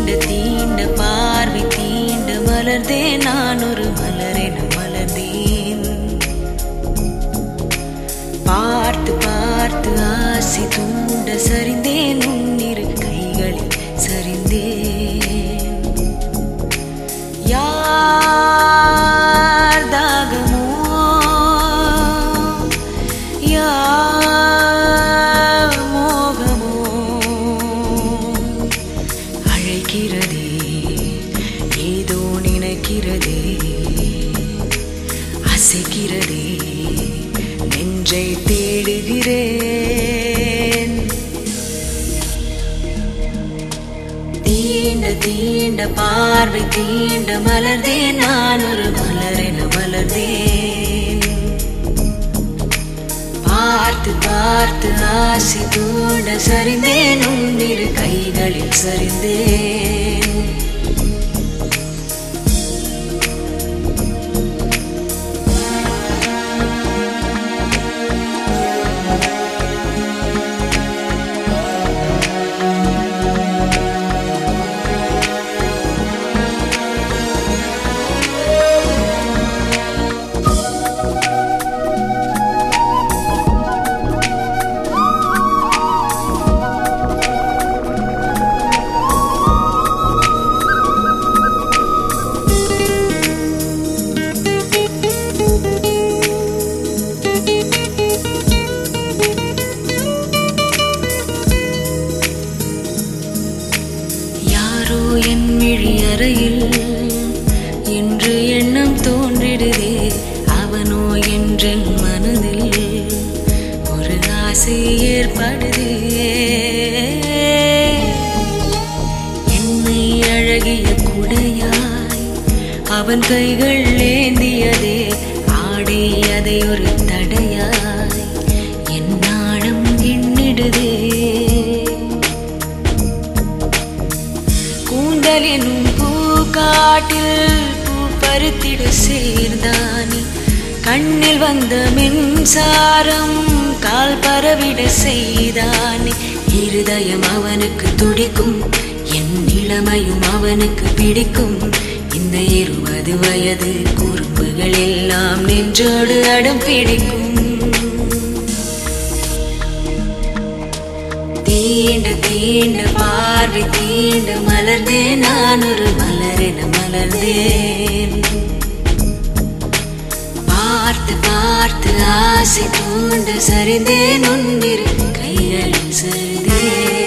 தீண்ட தீண்ட பார்வை தீண்ட மலர்ந்தேன் நான் ஒரு மலரென மலர்ந்தேன் பார்த்து பார்த்து ஆசை தூண்ட சரிந்தேன் உன்னிரு கைகளில் சரிந்தேன் யார் தாகமோ யார் மோகமோ அழைக்கிறதே ஏதோ நினைக்கிறதே அசைக்கிறதே நெஞ்சை தேடுகிறேன் தீண்ட தீண்ட பார்வை தீண்ட மலர்ந்தேன் நான் ஒரு மலரென மலர்ந்தேன் பார்த்து பார்த்து ஆசை தூண்ட சரிந்தேன் உன்னிரு கைகளில் சரிந்தேன் யாரோ என் மிழி அறையில் என்று எண்ணம் தோன்றிடுதே அவனோ என்றென் மனதில் ஒரு ஆசை ஏற்படுதே என்னை அழகிய குடையாய் அவன் கைகள் ஏந்தியதே ஆடி அதை ஒரு தடையாய் என் நாணம் எண்ணிடுதே கூந்தல் எனும் பூக்காட்டில் பூ பருத்திட சேர்ந்தானி கண்ணில் வந்த மின்சாரம் கால் பரவிட செய்தானே இருதயம் அவனுக்கு துடிக்கும் என் இளமையும் அவனுக்கு பிடிக்கும் இந்த இருபது வயது குறும்புகள் எல்லாம் நெஞ்சோடு அடம் பிடிக்கும் தீண்ட தீண்ட பார்வை தீண்ட மலர்ந்தேன் நான் ஒரு மலரென மலர்ந்தேன் பார்த்து பார்த்து ஆசை தூண்ட சரிந்தேன் உன்னிரு கைகளில் சரிந்தேன்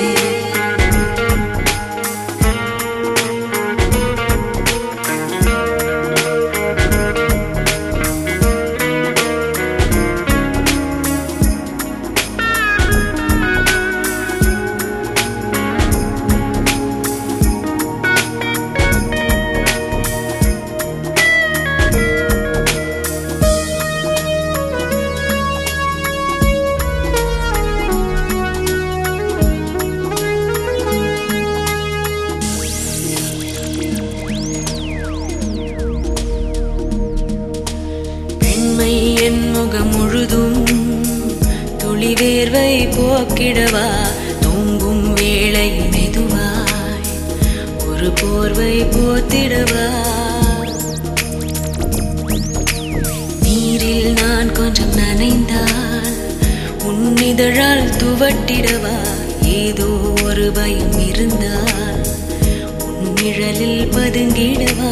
பெண்மை என் முகம் முழுதும் துளி வேர்வை போக்கிடவா தூங்கும் வேளை மெதுவாய் ஒரு போர்வை போத்திடவா நீரில் நான் கொஞ்சம் நனைந்தால் உன்னிதழால் துவட்டிடவா ஏதோ ஒரு பயம் இருந்தால் உன் நிழலில் பதுங்கிடவா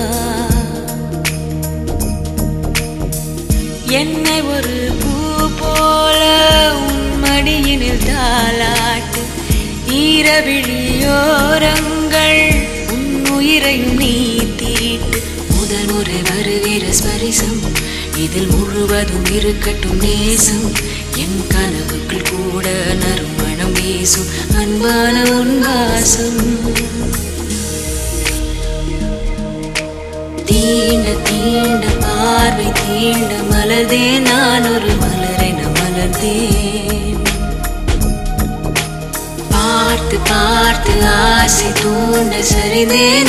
என்னை ஒரு பூ போல உன் மடியினில் தாளாட்டு ஈரவிழியோரங்கள் உன் உயிரையும் நீ தீட்டு முதல் முறை வருகிற ஸ்பரிசம் இதில் முழுவதும் இருக்கட்டும் நேசம் என் கனவுக்குள் கூட நறுமணம் வீசும் அன்பான உன் வாசம் தீண்ட தீண்ட பார்வை தீண்ட மலர்ந்தே நான் ஒரு மலரென மலர்ந்தேன் பார்த்து பார்த்து ஆசை தூண்ட சரிந்தேன்